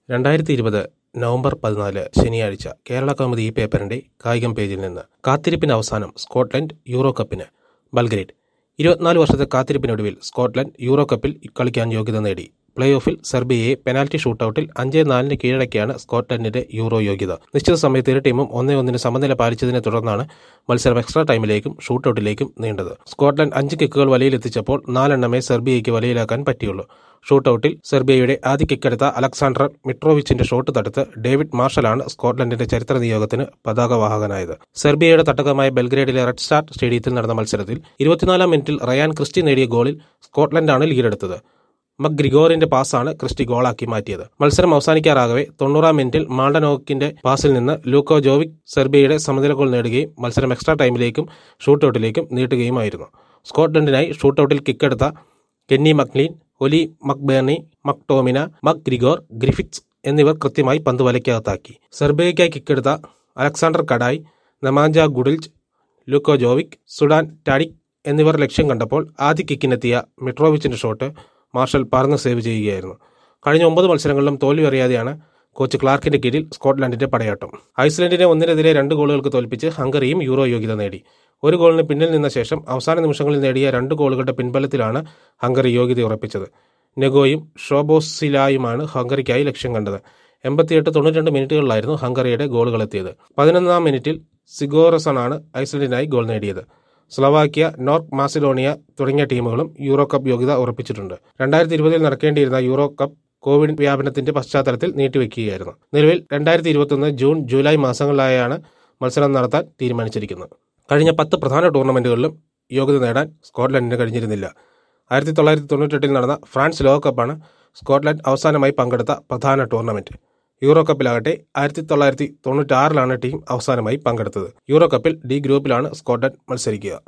രണ്ടായിരത്തി ഇരുപത് നവംബർ പതിനാല് ശനിയാഴ്ച കേരള കൗമുദി ഈ പേപ്പറിന്റെ കായികം പേജിൽ നിന്ന് കാത്തിരിപ്പിന് അവസാനം സ്കോട്ട്ലൻഡ് യൂറോ കപ്പിന് ബൽഗ്രേഡ് ഇരുപത്തിനാല് വർഷത്തെ കാത്തിരിപ്പിനൊടുവിൽ സ്കോട്ട്ലൻഡ് യൂറോ കപ്പിൽ കളിക്കാൻ യോഗ്യത നേടി പ്ലേ ഓഫിൽ സെർബിയയെ പെനാൽറ്റി ഷൂട്ടൌട്ടിൽ അഞ്ച് നാലിന് കീഴടക്കിയാണ് സ്കോട്ട്ലൻഡിന്റെ യൂറോ യോഗ്യത നിശ്ചിത സമയത്ത് ഇരു ടീമും ഒന്നേ ഒന്നിന് സമനില പാലിച്ചതിനെ തുടർന്നാണ് മത്സരം എക്സ്ട്രാ ടൈമിലേക്കും ഷൂട്ടൌട്ടിലേക്കും നീണ്ടത് സ്കോട്ട്ലൻഡ് അഞ്ച് കിക്കുകൾ വലയിലെത്തിച്ചപ്പോൾ നാലെണ്ണമേ സെർബിയയ്ക്ക് വലയിലാക്കാൻ പറ്റിയുള്ളൂ ഷൂട്ടൌട്ടിൽ സെർബിയയുടെ ആദ്യ കിക്കെടുത്ത അലക്സാണ്ടർ മിട്രോവിച്ചിന്റെ ഷോട്ട് തടുത്ത് ഡേവിഡ് മാർഷലാണ് സ്കോട്ട്ലൻഡിന്റെ ചരിത്ര നിയോഗത്തിന് പതാകവാഹകനായത് സെർബിയയുടെ തട്ടകമായ ബെൽഗ്രേഡിലെ റെഡ് സ്റ്റാർ സ്റ്റേഡിയത്തിൽ നടന്ന മത്സരത്തിൽ ഇരുപത്തിനാലാം മിനിറ്റിൽ റയാൻ ക്രിസ്റ്റി നേടിയ ഗോളിൽ സ്കോട്ട്ലൻഡാണ് ലീഡെടുത്തത് മക് ഗ്രിഗോറിന്റെ പാസാണ് ക്രിസ്റ്റി ഗോളാക്കി മാറ്റിയത് മത്സരം അവസാനിക്കാറാകവെ തൊണ്ണൂറാം മിനിറ്റിൽ മാൾഡനോക്കിന്റെ പാസിൽ നിന്ന് ലൂക്കോ ജോവിക് സെർബിയയുടെ സമനില ഗോൾ നേടുകയും മത്സരം എക്സ്ട്രാ ടൈമിലേക്കും ഷൂട്ടൌട്ടിലേക്കും നീട്ടുകയുമായിരുന്നു സ്കോട്ട്ലൻഡിനായി ഷൂട്ടൌട്ടിൽ കിക്കെടുത്ത Kenny McLean Ollie McBurnie McTominay McGregor Griffiths എന്നിവർ കൃത്യമായി പന്ത് വലയ്ക്കകത്താക്കി സെർബിയയ്ക്കായി കിക്കെടുത്ത Alexander Katai Nemanja Gudelj Luka Jovic സുഡാൻ ടാഡിക് എന്നിവർ ലക്ഷ്യം കണ്ടപ്പോൾ ആദ്യ കിക്കിനെത്തിയ മിട്രോവിച്ചിന്റെ ഷോട്ട് മാർഷൽ പറന്ന് സേവ് ചെയ്യുകയായിരുന്നു കഴിഞ്ഞ ഒമ്പത് മത്സരങ്ങളിലും തോൽവി അറിയാതെയാണ് കോച്ച് ക്ലാർക്കിന്റെ കീഴിൽ സ്കോട്ട്ലൻഡിന്റെ പടയാട്ടം ഐസ്ലൻഡിനെ ഒന്നിനെതിരെ രണ്ട് ഗോളുകൾക്ക് തോൽപ്പിച്ച് ഹംഗറിയും യൂറോ യോഗ്യത നേടി ഒരു ഗോളിന് പിന്നിൽ നിന്ന ശേഷം അവസാന നിമിഷങ്ങളിൽ നേടിയ രണ്ട് ഗോളുകളുടെ പിൻബലത്തിലാണ് ഹംഗറി യോഗ്യത ഉറപ്പിച്ചത് നെഗോയും ഷോബോസിലായുമാണ് ഹംഗറിക്കായി ലക്ഷ്യം കണ്ടത് എൺപത്തിയെട്ട് തൊണ്ണൂറ്റി മിനിറ്റുകളിലായിരുന്നു ഹംഗറിയുടെ ഗോളുകളെത്തിയത് പതിനൊന്നാം മിനിറ്റിൽ സിഗോറസണാണ് ഐസ്ലൻഡിനായി ഗോൾ നേടിയത് സ്ലൊവാക്യ നോർത്ത് മാസിഡോണിയ തുടങ്ങിയ ടീമുകളും യൂറോ കപ്പ് യോഗ്യത ഉറപ്പിച്ചിട്ടുണ്ട് രണ്ടായിരത്തി ഇരുപതിൽ നടക്കേണ്ടിയിരുന്ന യൂറോ കപ്പ് കോവിഡ് വ്യാപനത്തിന്റെ പശ്ചാത്തലത്തിൽ നീട്ടിവെക്കുകയായിരുന്നു നിലവിൽ രണ്ടായിരത്തി ഇരുപത്തൊന്ന് ജൂൺ ജൂലൈ മാസങ്ങളിലായാണ് മത്സരം നടത്താൻ തീരുമാനിച്ചിരിക്കുന്നത് കഴിഞ്ഞ പത്ത് പ്രധാന ടൂർണമെന്റുകളിലും യോഗ്യത നേടാൻ സ്കോട്ട്ലൻഡിന് കഴിഞ്ഞിരുന്നില്ല ആയിരത്തി തൊള്ളായിരത്തി തൊണ്ണൂറ്റെട്ടിൽ നടന്ന ഫ്രാൻസ് ലോകകപ്പാണ് സ്കോട്ട്ലൻഡ് അവസാനമായി പങ്കെടുത്ത പ്രധാന ടൂർണമെന്റ് യൂറോ കപ്പിലാകട്ടെ ആയിരത്തി തൊള്ളായിരത്തി തൊണ്ണൂറ്റാറിലാണ് ടീം അവസാനമായി പങ്കെടുത്തത് യൂറോ കപ്പിൽ ഡി ഗ്രൂപ്പിലാണ് സ്കോട്ട്ലൻഡ് മത്സരിക്കുക